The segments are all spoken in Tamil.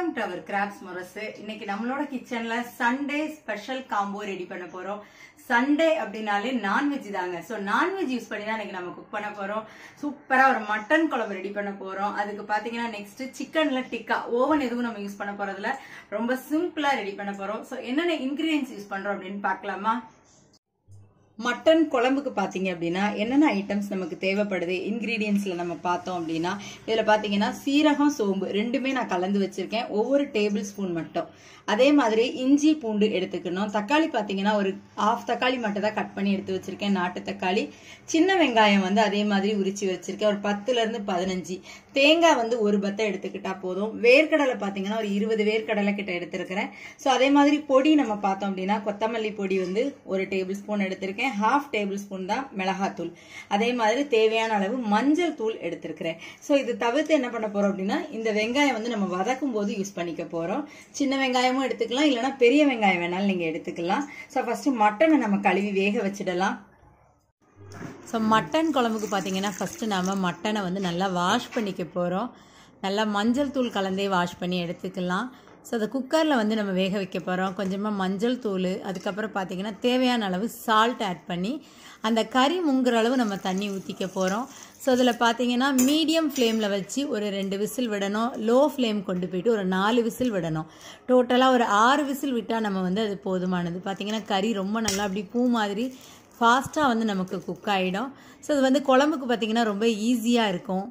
welcome to our crafts Murasu இன்னைக்கு நம்மளோட கிச்சன்ல சண்டே ஸ்பெஷல் காம்போ ரெடி பண்ண போறோம் சண்டே அப்படின்னாலே நான்வெஜ் தாங்க ஸோ நான்வெஜ் யூஸ் பண்ணி தான் இன்னைக்கு நம்ம குக் பண்ண போறோம் சூப்பரா ஒரு மட்டன் குழம்பு ரெடி பண்ண போறோம் அதுக்கு பாத்தீங்கன்னா நெக்ஸ்ட் சிக்கன்ல டிக்கா ஓவன் எதுவும் நம்ம யூஸ் பண்ண போறதுல ரொம்ப சிம்பிளா ரெடி பண்ண போறோம் ஸோ என்னென்ன இன்கிரீடியன்ஸ் யூஸ் பண்றோம் அப்படின்னு பார்க்கலாமா மட்டன் குழம்புக்கு பார்த்தீங்க அப்படின்னா என்னென்ன ஐட்டம்ஸ் நமக்கு தேவைப்படுது இன்க்ரீடியன்ஸில் நம்ம பார்த்தோம் அப்படின்னா இதில் பார்த்தீங்கன்னா சீரகம் சோம்பு ரெண்டுமே நான் கலந்து வச்சுருக்கேன் ஒவ்வொரு டேபிள் ஸ்பூன் மட்டும் அதே மாதிரி இஞ்சி பூண்டு எடுத்துக்கணும் தக்காளி பார்த்தீங்கன்னா ஒரு ஆஃப் தக்காளி மட்டும் தான் கட் பண்ணி எடுத்து வச்சுருக்கேன் நாட்டு தக்காளி சின்ன வெங்காயம் வந்து அதே மாதிரி உரிச்சு வச்சுருக்கேன் ஒரு பத்துலேருந்து பதினஞ்சு தேங்காய் வந்து ஒரு பத்தை எடுத்துக்கிட்டா போதும் வேர்க்கடலை பார்த்தீங்கன்னா ஒரு இருபது வேர்க்கடலை கிட்ட எடுத்திருக்கிறேன் ஸோ அதே மாதிரி பொடி நம்ம பார்த்தோம் அப்படின்னா கொத்தமல்லி பொடி வந்து ஒரு டேபிள் ஸ்பூன் எடுத்திருக்கேன் ஹாஃப் டேபிள் ஸ்பூன் தான் மிளகாத்தூள் அதே மாதிரி தேவையான அளவு மஞ்சள் தூள் எடுத்திருக்கிறேன் ஸோ இது தவிர்த்து என்ன பண்ண போறோம் அப்படின்னா இந்த வெங்காயம் வந்து நம்ம வதக்கும் போது யூஸ் பண்ணிக்க போறோம் சின்ன வெங்காயமும் எடுத்துக்கலாம் இல்லைன்னா பெரிய வெங்காயம் வேணாலும் நீங்க எடுத்துக்கலாம் ஸோ ஃபர்ஸ்ட் மட்டனை நம்ம கழுவி வேக வச்சிடலாம் ஸோ மட்டன் குழம்புக்கு பார்த்தீங்கன்னா ஃபஸ்ட்டு நாம் மட்டனை வந்து நல்லா வாஷ் பண்ணிக்க போகிறோம் நல்லா மஞ்சள் தூள் கலந்தே வாஷ் பண்ணி எடுத்துக்கலாம் ஸோ அதை குக்கரில் வந்து நம்ம வேக வைக்க போகிறோம் கொஞ்சமாக மஞ்சள் தூள் அதுக்கப்புறம் பார்த்திங்கன்னா தேவையான அளவு சால்ட் ஆட் பண்ணி அந்த கறி முங்குற அளவு நம்ம தண்ணி ஊற்றிக்க போகிறோம் ஸோ அதில் பார்த்தீங்கன்னா மீடியம் ஃப்ளேமில் வச்சு ஒரு ரெண்டு விசில் விடணும் லோ ஃப்ளேம் கொண்டு போயிட்டு ஒரு நாலு விசில் விடணும் டோட்டலாக ஒரு ஆறு விசில் விட்டால் நம்ம வந்து அது போதுமானது பார்த்திங்கன்னா கறி ரொம்ப நல்லா அப்படி பூ மாதிரி ஃபாஸ்ட்டாக வந்து நமக்கு குக் ஆகிடும் ஸோ இது வந்து குழம்புக்கு பார்த்திங்கன்னா ரொம்ப ஈஸியாக இருக்கும்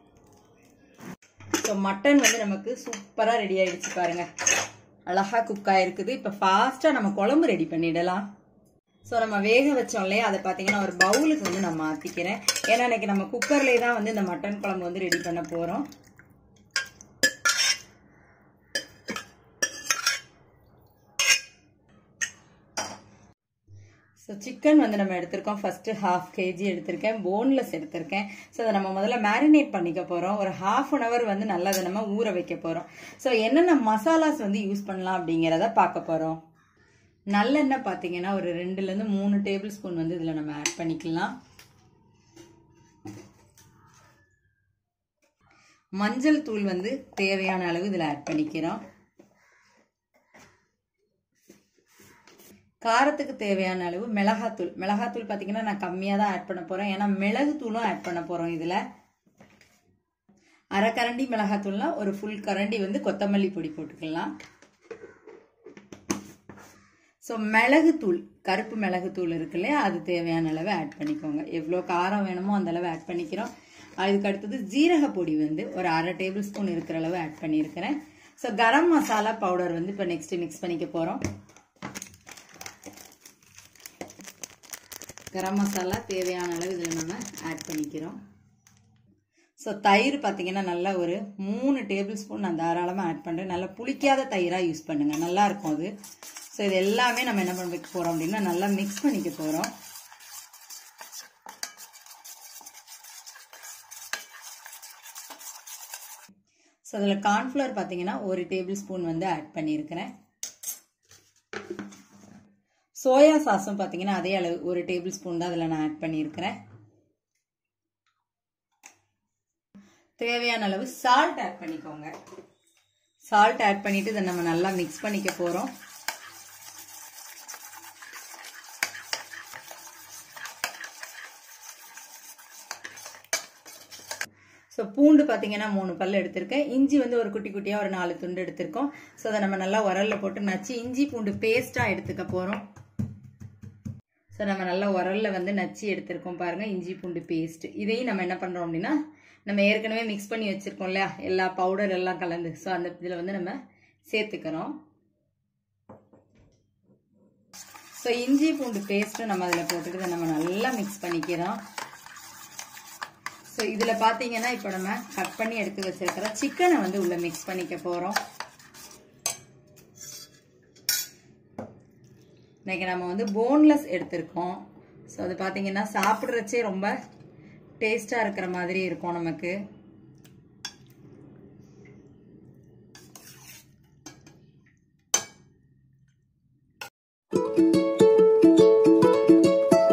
ஸோ மட்டன் வந்து நமக்கு சூப்பராக ரெடி ஆகிடுச்சு பாருங்கள் அழகாக குக் ஆகிருக்குது இப்போ ஃபாஸ்ட்டாக நம்ம குழம்பு ரெடி பண்ணிடலாம் ஸோ நம்ம வேக வச்சோம் இல்லையா அதை பார்த்தீங்கன்னா ஒரு பவுலுக்கு வந்து நான் மாற்றிக்கிறேன் ஏன்னா இன்னைக்கு நம்ம குக்கர்லேயே தான் வந்து இந்த மட்டன் குழம்பு வந்து ரெடி பண்ண போகிறோம் ஸோ சிக்கன் வந்து நம்ம எடுத்திருக்கோம் ஃபஸ்ட்டு ஹாஃப் கேஜி எடுத்திருக்கேன் போன்லெஸ் எடுத்திருக்கேன் ஸோ அதை நம்ம முதல்ல மேரினேட் பண்ணிக்க போகிறோம் ஒரு ஹாஃப் அன் ஹவர் வந்து நல்லா அதை நம்ம ஊற வைக்க போகிறோம் ஸோ என்னென்ன மசாலாஸ் வந்து யூஸ் பண்ணலாம் அப்படிங்கிறத பார்க்க போகிறோம் நல்லெண்ணெய் பார்த்தீங்கன்னா ஒரு ரெண்டுலேருந்து மூணு டேபிள் ஸ்பூன் வந்து இதில் நம்ம ஆட் பண்ணிக்கலாம் மஞ்சள் தூள் வந்து தேவையான அளவு இதில் ஆட் பண்ணிக்கிறோம் காரத்துக்கு தேவையான அளவு மிளகாத்தூள் மிளகாத்தூள் பார்த்தீங்கன்னா நான் கம்மியாக தான் ஆட் பண்ண போகிறேன் ஏன்னா மிளகு தூளும் ஆட் பண்ண போகிறோம் இதில் அரை கரண்டி மிளகாத்தூள்னா ஒரு ஃபுல் கரண்டி வந்து கொத்தமல்லி பொடி போட்டுக்கலாம் ஸோ மிளகுத்தூள் கருப்பு மிளகுத்தூள் இருக்கு இல்லையா அது தேவையான அளவு ஆட் பண்ணிக்கோங்க எவ்வளோ காரம் வேணுமோ அந்த அளவு ஆட் பண்ணிக்கிறோம் அதுக்கு அடுத்தது ஜீரக பொடி வந்து ஒரு அரை டேபிள் ஸ்பூன் இருக்கிற அளவு ஆட் பண்ணியிருக்கிறேன் ஸோ கரம் மசாலா பவுடர் வந்து இப்போ நெக்ஸ்ட் மிக்ஸ் பண்ணிக்க போகிறோம் கரம் மசாலா தேவையான அளவு இதில் நம்ம ஆட் பண்ணிக்கிறோம் ஸோ தயிர் பார்த்தீங்கன்னா நல்லா ஒரு மூணு டேபிள் ஸ்பூன் நான் தாராளமாக ஆட் பண்ணுறேன் நல்லா புளிக்காத தயிராக யூஸ் பண்ணுங்கள் நல்லா இருக்கும் அது ஸோ இது எல்லாமே நம்ம என்ன பண்ண போகிறோம் அப்படின்னா நல்லா மிக்ஸ் பண்ணிக்க போகிறோம் ஸோ அதில் கார்ன்ஃப்ளவர் பார்த்தீங்கன்னா ஒரு டேபிள் ஸ்பூன் வந்து ஆட் பண்ணியிருக்கிறேன் சோயா சாஸும் பார்த்தீங்கன்னா அதே அளவு ஒரு டேபிள் ஸ்பூன் தான் அதில் நான் ஆட் பண்ணியிருக்கிறேன் தேவையான அளவு சால்ட் ஆட் பண்ணிக்கோங்க சால்ட் ஆட் பண்ணிட்டு இதை நம்ம நல்லா மிக்ஸ் பண்ணிக்க போகிறோம் ஸோ பூண்டு பார்த்தீங்கன்னா மூணு பல் எடுத்திருக்கேன் இஞ்சி வந்து ஒரு குட்டி குட்டியாக ஒரு நாலு துண்டு எடுத்திருக்கோம் ஸோ அதை நம்ம நல்லா உரலில் போட்டு நச்சு இஞ்சி பூண்டு பேஸ்ட்டாக எடுத்துக்க போகிறோம் ஸோ நம்ம நல்லா உரலில் வந்து நச்சு எடுத்திருக்கோம் பாருங்கள் இஞ்சி பூண்டு பேஸ்ட் இதையும் நம்ம என்ன பண்ணுறோம் அப்படின்னா நம்ம ஏற்கனவே மிக்ஸ் பண்ணி வச்சுருக்கோம் இல்லையா எல்லா பவுடர் எல்லாம் கலந்து ஸோ அந்த இதில் வந்து நம்ம சேர்த்துக்கிறோம் ஸோ இஞ்சி பூண்டு பேஸ்ட்டும் நம்ம அதில் போட்டுட்டு நம்ம நல்லா மிக்ஸ் பண்ணிக்கிறோம் ஸோ இதில் பார்த்தீங்கன்னா இப்போ நம்ம கட் பண்ணி எடுத்து வச்சிருக்கிற சிக்கனை வந்து உள்ள மிக்ஸ் பண்ணிக்க போகிறோம் இன்னைக்கு நம்ம வந்து போன்லெஸ் எடுத்திருக்கோம் ஸோ அது பார்த்தீங்கன்னா சாப்பிட்றச்சே ரொம்ப டேஸ்டாக இருக்கிற மாதிரி இருக்கும் நமக்கு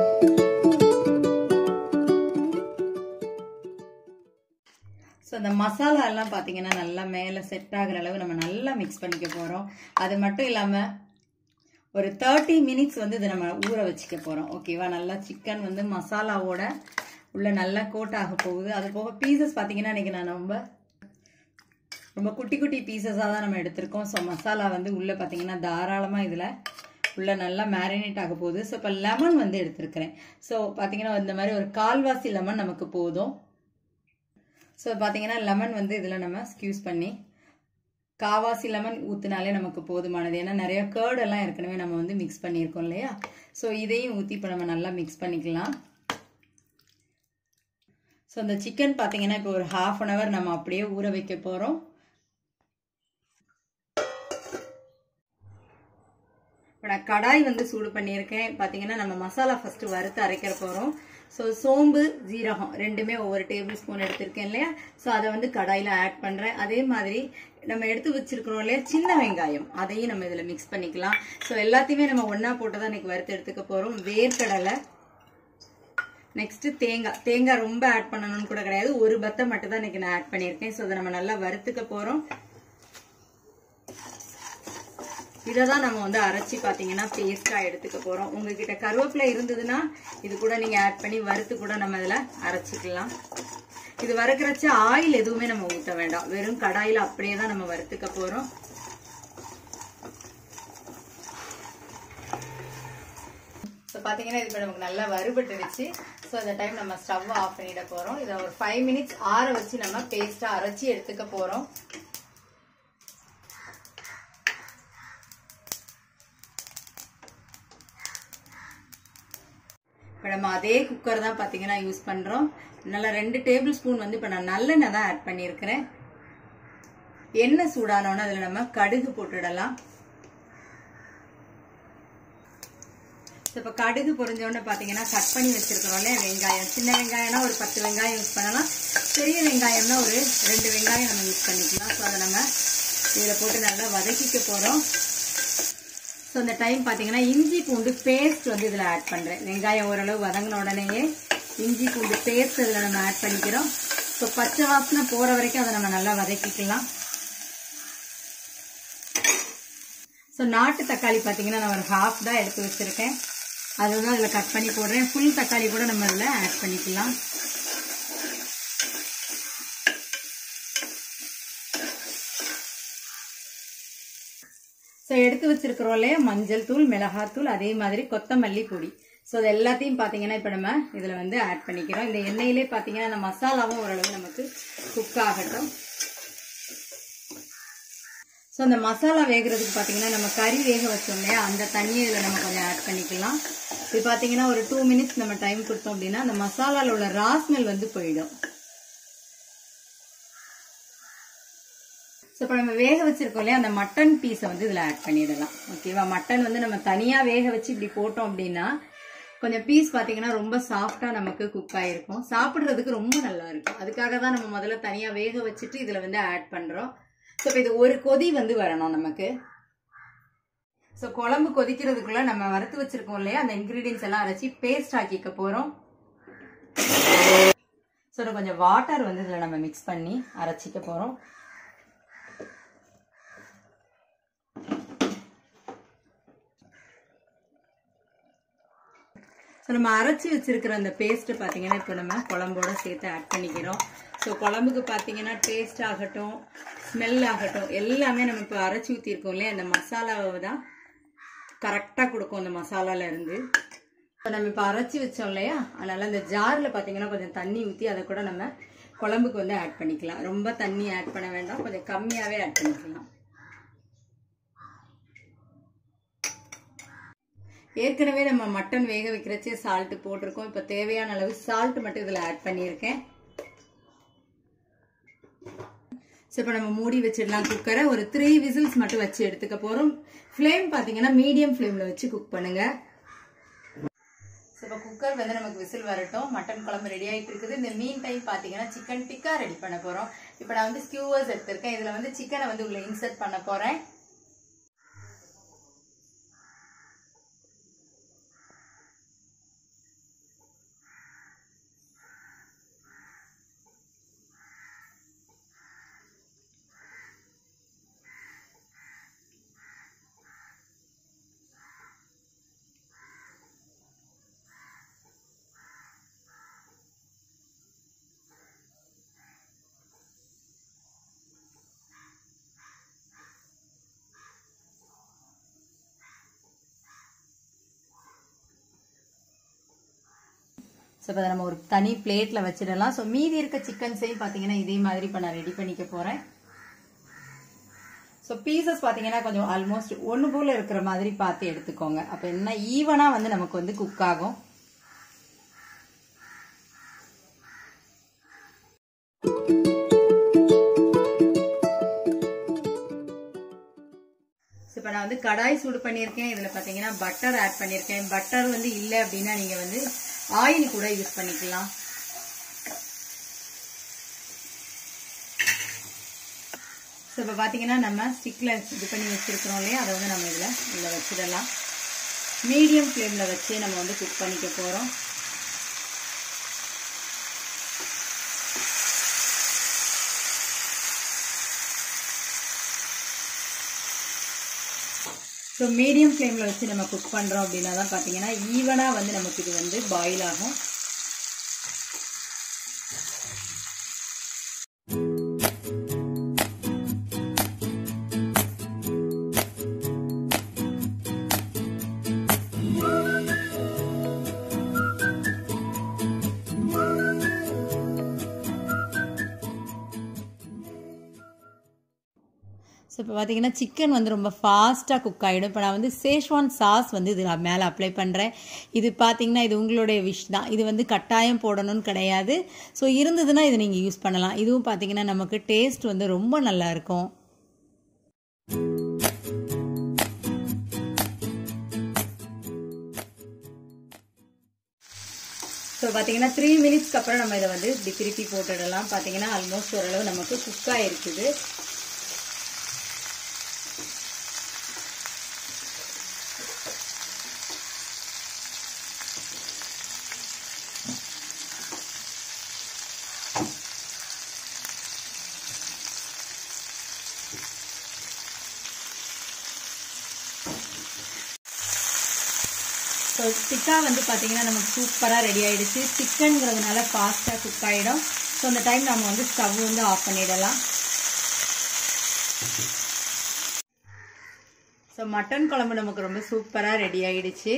ஸோ அந்த மசாலா எல்லாம் பார்த்தீங்கன்னா நல்லா மேலே செட் ஆகுற அளவு நம்ம நல்லா மிக்ஸ் பண்ணிக்க போகிறோம் அது மட்டும் இல்லாமல் ஒரு தேர்ட்டி மினிட்ஸ் வந்து இதை நம்ம ஊற வச்சுக்க போகிறோம் ஓகேவா நல்லா சிக்கன் வந்து மசாலாவோட உள்ள நல்லா கோட் ஆக போகுது அது போக பீசஸ் பார்த்தீங்கன்னா இன்னைக்கு நான் ரொம்ப ரொம்ப குட்டி குட்டி பீசஸாக தான் நம்ம எடுத்திருக்கோம் ஸோ மசாலா வந்து உள்ளே பார்த்தீங்கன்னா தாராளமாக இதில் உள்ள நல்லா மேரினேட் ஆக போகுது ஸோ இப்போ லெமன் வந்து எடுத்திருக்கிறேன் ஸோ பார்த்தீங்கன்னா இந்த மாதிரி ஒரு கால்வாசி லெமன் நமக்கு போதும் ஸோ பார்த்தீங்கன்னா லெமன் வந்து இதில் நம்ம ஸ்கியூஸ் பண்ணி காவாசி லெமன் ஊற்றினாலே நமக்கு போதுமானது ஏன்னா நிறைய கேர்ட் எல்லாம் ஏற்கனவே நம்ம வந்து மிக்ஸ் பண்ணியிருக்கோம் இல்லையா ஸோ இதையும் ஊற்றி இப்போ நம்ம நல்லா மிக்ஸ் பண்ணிக்கலாம் ஸோ இந்த சிக்கன் பார்த்தீங்கன்னா இப்போ ஒரு ஹாஃப் அன் ஹவர் நம்ம அப்படியே ஊற வைக்க போகிறோம் இப்போ நான் கடாய் வந்து சூடு பண்ணியிருக்கேன் பார்த்தீங்கன்னா நம்ம மசாலா ஃபஸ்ட்டு வறுத்து அரைக்கிற போகிறோம் ஸோ சோம்பு ஜீரகம் ரெண்டுமே ஒவ்வொரு டேபிள் ஸ்பூன் எடுத்திருக்கேன் இல்லையா ஸோ அதை வந்து கடாயில் ஆட் பண்ணுறேன் அதே மாதிரி நம்ம எடுத்து வச்சிருக்கிறோம் இல்லையா சின்ன வெங்காயம் அதையும் நம்ம இதில் மிக்ஸ் பண்ணிக்கலாம் ஸோ எல்லாத்தையுமே நம்ம ஒன்றா போட்டு தான் இன்னைக்கு வறுத்து எடுத்துக்க போகிறோம் வேர்க்கடலை நெக்ஸ்ட் தேங்காய் தேங்காய் ரொம்ப ஆட் பண்ணணும்னு கூட கிடையாது ஒரு பத்தை மட்டும் தான் இன்னைக்கு நான் ஆட் பண்ணியிருக்கேன் ஸோ அதை நம்ம நல்லா வறுத்துக்க போகிறோம் இதை தான் நம்ம வந்து அரைச்சி பார்த்தீங்கன்னா பேஸ்ட்டாக எடுத்துக்க போகிறோம் உங்ககிட்ட கருவேப்பிலை இருந்ததுன்னா இது கூட நீங்கள் ஆட் பண்ணி வறுத்து கூட நம்ம இதில் அரைச்சிக்கலாம் இது வறுக்கிறச்ச ஆயில் எதுவுமே நம்ம ஊற்ற வேண்டாம் வெறும் கடாயில் அப்படியே தான் நம்ம வறுத்துக்க போகிறோம் ஸோ பார்த்தீங்கன்னா இது இப்போ நமக்கு நல்லா வறுபட்டுடுச்சு ஸோ அந்த டைம் நம்ம ஸ்டவ் ஆஃப் பண்ணிட போகிறோம் இதை ஒரு ஃபைவ் மினிட்ஸ் ஆற வச்சு நம்ம பேஸ்ட்டாக அரைச்சி எடுத்துக்க போகிறோம் இப்போ நம்ம அதே குக்கர் தான் பார்த்தீங்கன்னா யூஸ் பண்ணுறோம் நல்லா ரெண்டு டேபிள் ஸ்பூன் வந்து இப்போ நான் நல்லெண்ணெய் தான் ஆட் பண்ணியிருக்கிறேன் எண்ணெய் சூடானோன்னு அதில் நம்ம கடுகு போட்டுடலாம் இப்போ கடுகு பொரிஞ்சோடனே பார்த்தீங்கன்னா கட் பண்ணி வச்சிருக்கிறோம்ல வெங்காயம் சின்ன வெங்காயம்னா ஒரு பத்து வெங்காயம் யூஸ் பண்ணலாம் பெரிய வெங்காயம்னா ஒரு ரெண்டு வெங்காயம் நம்ம யூஸ் பண்ணிக்கலாம் ஸோ அதை நம்ம இதில் போட்டு நல்லா வதக்கிக்க போகிறோம் ஸோ இந்த டைம் பார்த்தீங்கன்னா இஞ்சி பூண்டு பேஸ்ட் வந்து இதில் ஆட் பண்ணுறேன் வெங்காயம் ஓரளவு வதங்கின உடனேயே இஞ்சி பூண்டு பேஸ்ட் இதில் நம்ம ஆட் பண்ணிக்கிறோம் ஸோ பச்சை வாசனை போகிற வரைக்கும் அதை நம்ம நல்லா வதக்கிக்கலாம் ஸோ நாட்டு தக்காளி பார்த்தீங்கன்னா நான் ஒரு ஹாஃப் தான் எடுத்து வச்சுருக்கேன் அது வந்து அதில் கட் பண்ணி போடுறேன் ஃபுல் தக்காளி கூட நம்ம அதில் ஆட் பண்ணிக்கலாம் ஸோ எடுத்து வச்சிருக்கிறோம் இல்லையா மஞ்சள் தூள் மிளகாத்தூள் அதே மாதிரி கொத்தமல்லி பொடி ஸோ அது எல்லாத்தையும் பார்த்தீங்கன்னா இப்போ நம்ம இதில் வந்து ஆட் பண்ணிக்கிறோம் இந்த எண்ணெயிலே பார்த்தீங்கன்னா அந்த மசாலாவும் ஓரளவு நமக்கு குக் ஆகட்டும் ஸோ அந்த மசாலா வேகிறதுக்கு பார்த்தீங்கன்னா நம்ம கறி வேக வச்சோம் இல்லையா அந்த தண்ணியை இதில் நம்ம கொஞ்சம் ஆட் பண்ணிக்கலாம் இது பார்த்தீங்கன்னா ஒரு டூ மினிட்ஸ் நம்ம டைம் கொடுத்தோம் அப்படின்னா அந்த மசாலாவில் உள்ள ராஸ்மெல் வந்து போயிடும் ஸோ இப்போ நம்ம வேக வச்சிருக்கோம் இல்லையா அந்த மட்டன் பீஸை வந்து இதில் ஆட் பண்ணிடலாம் ஓகேவா மட்டன் வந்து நம்ம தனியாக வேக வச்சு இப்படி போட்டோம் அப்படின்னா கொஞ்சம் பீஸ் பார்த்தீங்கன்னா ரொம்ப சாஃப்டாக நமக்கு குக் ஆகிருக்கும் சாப்பிட்றதுக்கு ரொம்ப நல்லா இருக்கும் அதுக்காக தான் நம்ம முதல்ல தனியாக வேக வச்சுட்டு இதில் வந்து ஆட் பண்ணுறோம் ஸோ இப்போ இது ஒரு கொதி வந்து வரணும் நமக்கு ஸோ குழம்பு கொதிக்கிறதுக்குள்ள நம்ம வறுத்து வச்சிருக்கோம் இல்லையா அந்த இன்க்ரீடியன்ஸ் எல்லாம் அரைச்சி பேஸ்ட் ஆக்கிக்க போகிறோம் ஸோ கொஞ்சம் வாட்டர் வந்து இதில் நம்ம மிக்ஸ் பண்ணி அரைச்சிக்க போகிறோம் ஸோ நம்ம அரைச்சி வச்சிருக்கிற அந்த பேஸ்ட்டு பார்த்தீங்கன்னா இப்போ நம்ம குழம்போட சேர்த்து ஆட் பண்ணிக்கிறோம் ஸோ குழம்புக்கு பார்த்தீங்கன்னா டேஸ்ட் ஆகட்டும் ஸ்மெல் ஆகட்டும் எல்லாமே நம்ம இப்போ அரைச்சி ஊற்றிருக்கோம் இல்லையா அந்த மசாலாவை தான் கரெக்டாக கொடுக்கும் அந்த மசாலால இருந்து இப்போ நம்ம இப்போ அரைச்சி வச்சோம் இல்லையா அதனால் அந்த ஜாரில் பார்த்தீங்கன்னா கொஞ்சம் தண்ணி ஊற்றி அதை கூட நம்ம குழம்புக்கு வந்து ஆட் பண்ணிக்கலாம் ரொம்ப தண்ணி ஆட் பண்ண வேண்டாம் கொஞ்சம் கம்மியாகவே ஆட் பண்ணிக்கலாம் ஏற்கனவே நம்ம மட்டன் வேக வைக்கிறச்சே சால்ட் போட்டிருக்கோம் இப்போ தேவையான அளவு சால்ட் மட்டும் இதில் ஆட் பண்ணியிருக்கேன் ஸோ இப்போ நம்ம மூடி வச்சிடலாம் குக்கரை ஒரு த்ரீ விசில்ஸ் மட்டும் வச்சு எடுத்துக்க போகிறோம் ஃப்ளேம் பார்த்தீங்கன்னா மீடியம் ஃப்ளேமில் வச்சு குக் பண்ணுங்க ஸோ இப்போ குக்கர் வந்து நமக்கு விசில் வரட்டும் மட்டன் குழம்பு ரெடி ஆகிட்டு இருக்குது இந்த மீன் டைம் பார்த்தீங்கன்னா சிக்கன் டிக்கா ரெடி பண்ண போகிறோம் இப்போ நான் வந்து ஸ்கியூவர்ஸ் எடுத்திருக்கேன் இதில் வந்து சிக்கனை வந்து உள்ள இன்சர்ட் பண்ண போகிறேன் ஸோ இப்போ நம்ம ஒரு தனி பிளேட்டில் வச்சிடலாம் ஸோ மீதி இருக்க சிக்கன்ஸையும் பார்த்தீங்கன்னா இதே மாதிரி இப்போ நான் ரெடி பண்ணிக்க போகிறேன் ஸோ பீசஸ் பார்த்தீங்கன்னா கொஞ்சம் ஆல்மோஸ்ட் ஒன்று போல் இருக்கிற மாதிரி பார்த்து எடுத்துக்கோங்க அப்போ என்ன ஈவனாக வந்து நமக்கு வந்து குக் ஆகும் ஸோ இப்போ நான் வந்து கடாய் சூடு பண்ணியிருக்கேன் இதில் பார்த்தீங்கன்னா பட்டர் ஆட் பண்ணியிருக்கேன் பட்டர் வந்து இல்லை அப்படின்னா நீங்கள் வந்து ஆயில் கூட யூஸ் பண்ணிக்கலாம் ஸோ இப்போ பார்த்தீங்கன்னா நம்ம ஸ்டிக்கில் இது பண்ணி வச்சுருக்கிறோம் இல்லையா அதை வந்து நம்ம இதில் இதில் வச்சிடலாம் மீடியம் ஃப்ளேமில் வச்சு நம்ம வந்து குக் பண்ணிக்க போகிறோம் ஸோ மீடியம் ஃப்ளேமில் வச்சு நம்ம குக் பண்ணுறோம் அப்படின்னா தான் பார்த்தீங்கன்னா ஈவனாக வந்து நமக்கு இது வந்து பாயில் ஆகும் ஸோ இப்போ பார்த்தீங்கன்னா சிக்கன் வந்து ரொம்ப ஃபாஸ்ட்டாக குக் ஆகிடும் இப்போ நான் வந்து சேஷ்வான் சாஸ் வந்து இது மேலே அப்ளை பண்ணுறேன் இது பார்த்தீங்கன்னா இது உங்களுடைய விஷ் தான் இது வந்து கட்டாயம் போடணும்னு கிடையாது ஸோ இருந்ததுன்னா இது நீங்கள் யூஸ் பண்ணலாம் இதுவும் பார்த்தீங்கன்னா நமக்கு டேஸ்ட் வந்து ரொம்ப நல்லா இருக்கும் ஸோ பார்த்தீங்கன்னா த்ரீ மினிட்ஸ்க்கு அப்புறம் நம்ம இதை வந்து இப்படி திருப்பி போட்டுடலாம் பார்த்தீங்கன்னா ஆல்மோஸ்ட் ஓரளவு நமக்கு குக் ஆகிருக்குது ஸோ டிக்கா வந்து பார்த்தீங்கன்னா நமக்கு சூப்பராக ரெடி ஆகிடுச்சு சிக்கனுங்கிறதுனால ஃபாஸ்ட்டாக குக் ஆகிடும் ஸோ அந்த டைம் நம்ம வந்து ஸ்டவ் வந்து ஆஃப் பண்ணிடலாம் ஸோ மட்டன் குழம்பு நமக்கு ரொம்ப சூப்பராக ரெடி ஆகிடுச்சு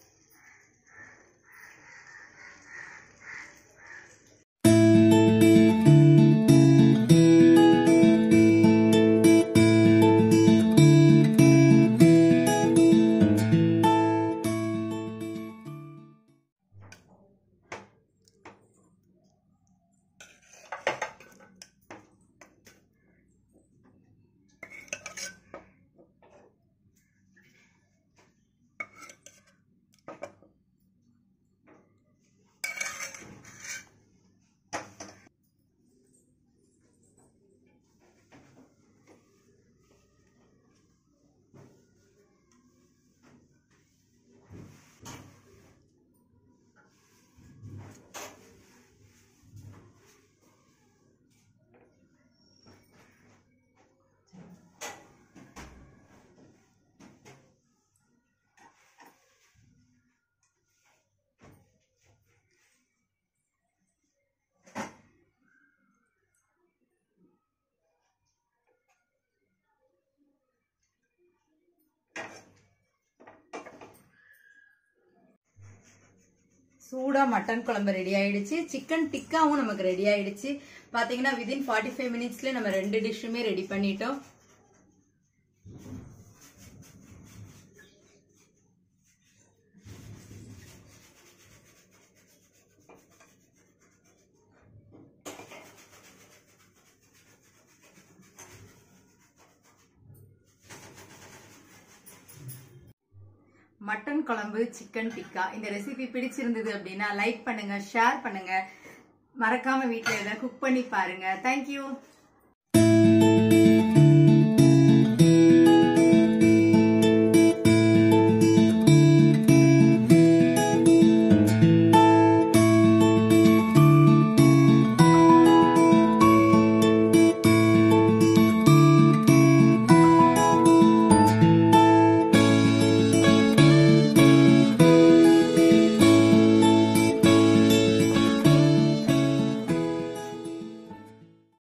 சூடாக மட்டன் குழம்பு ரெடி ஆயிடுச்சு சிக்கன் டிக்காவும் நமக்கு ரெடி ஆயிடுச்சு பார்த்தீங்கன்னா விதின் ஃபார்ட்டி ஃபைவ் மினிட்ஸ்ல நம்ம ரெண்டு டிஷ்ஷுமே ரெடி பண்ணிட்டோம் மட்டன் குழம்பு சிக்கன் டிக்கா இந்த ரெசிபி பிடிச்சிருந்தது அப்படின்னா லைக் பண்ணுங்க ஷேர் பண்ணுங்க மறக்காம வீட்டில் எதாவது குக் பண்ணி பாருங்க தேங்க்யூ